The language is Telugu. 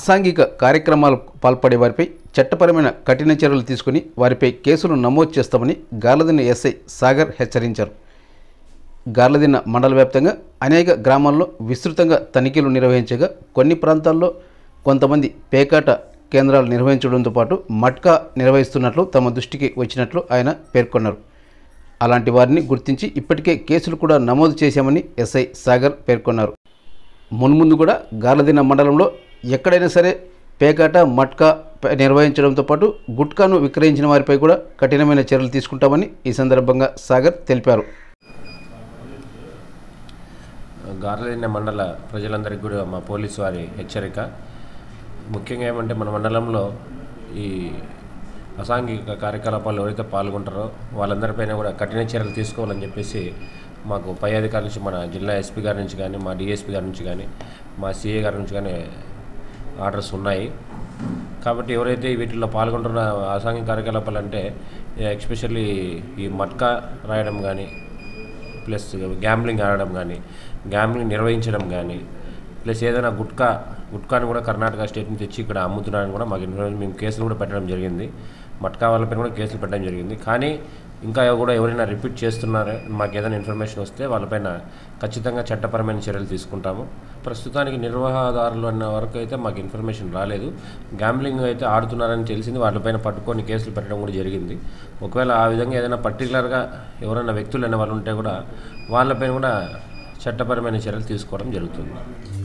అసాంఘిక కార్యక్రమాలకు పాల్పడే వారిపై చట్టపరమైన కఠిన చర్యలు తీసుకుని వారిపై కేసులు నమోదు చేస్తామని గార్లదిన్న ఎస్ఐ సాగర్ హెచ్చరించారు గార్లదిన్న మండల వ్యాప్తంగా అనేక గ్రామాల్లో విస్తృతంగా తనిఖీలు నిర్వహించగా కొన్ని ప్రాంతాల్లో కొంతమంది పేకాట కేంద్రాలు నిర్వహించడంతో పాటు మట్కా నిర్వహిస్తున్నట్లు తమ దృష్టికి వచ్చినట్లు ఆయన పేర్కొన్నారు అలాంటి వారిని గుర్తించి ఇప్పటికే కేసులు కూడా నమోదు చేశామని ఎస్ఐ సాగర్ పేర్కొన్నారు మున్ముందు కూడా గార్లదిన్న మండలంలో ఎక్కడైనా సరే పేకాట మట్కా ప- నిర్వహించడంతో పాటు గుట్కాను విక్రయించిన వారిపై కూడా కఠినమైన చర్యలు తీసుకుంటామని ఈ సందర్భంగా సాగర్ తెలిపారు గార్లదిన్న మండల ప్రజలందరికీ కూడా మా పోలీసు వారి హెచ్చరిక ముఖ్యంగా ఏమంటే మన మండలంలో ఈ అసాంఘిక కార్యకలాపాలు ఎవరైతే పాల్గొంటారో వాళ్ళందరిపైన కూడా కఠిన చర్యలు తీసుకోవాలని చెప్పేసి మాకు పై అధికారుల నుంచి మన జిల్లా ఎస్పీ గారి నుంచి కానీ మా డిఎస్పీ గారి నుంచి కానీ మా సిఏ గారి నుంచి కానీ ఆర్డర్స్ ఉన్నాయి కాబట్టి ఎవరైతే వీటిల్లో పాల్గొంటున్న అసాంఘిక కార్యకలాపాలు అంటే ఎక్స్పెషల్లీ ఈ మట్కా రాయడం కానీ ప్లస్ గ్యాంబ్లింగ్ ఆడడం కానీ గ్యాంబ్లింగ్ నిర్వహించడం కానీ ప్లస్ ఏదైనా గుట్కా గుట్కాని కూడా కర్ణాటక స్టేట్ నుంచి తెచ్చి ఇక్కడ అమ్ముతున్నారని కూడా మాకు ఇన్ఫర్మేషన్ మేము కేసులు కూడా పెట్టడం జరిగింది మట్కా వాళ్ళపైన కూడా కేసులు పెట్టడం జరిగింది కానీ ఇంకా కూడా ఎవరైనా రిపీట్ చేస్తున్నారో మాకు ఏదైనా ఇన్ఫర్మేషన్ వస్తే వాళ్ళపైన ఖచ్చితంగా చట్టపరమైన చర్యలు తీసుకుంటాము ప్రస్తుతానికి నిర్వాహదారులు అన్న వరకు అయితే మాకు ఇన్ఫర్మేషన్ రాలేదు గ్యాంబ్లింగ్ అయితే ఆడుతున్నారని తెలిసింది వాళ్ళపైన పట్టుకొని కేసులు పెట్టడం కూడా జరిగింది ఒకవేళ ఆ విధంగా ఏదైనా పర్టికులర్గా ఎవరైనా వ్యక్తులు అనే వాళ్ళు ఉంటే కూడా వాళ్ళపైన కూడా చట్టపరమైన చర్యలు తీసుకోవడం జరుగుతుంది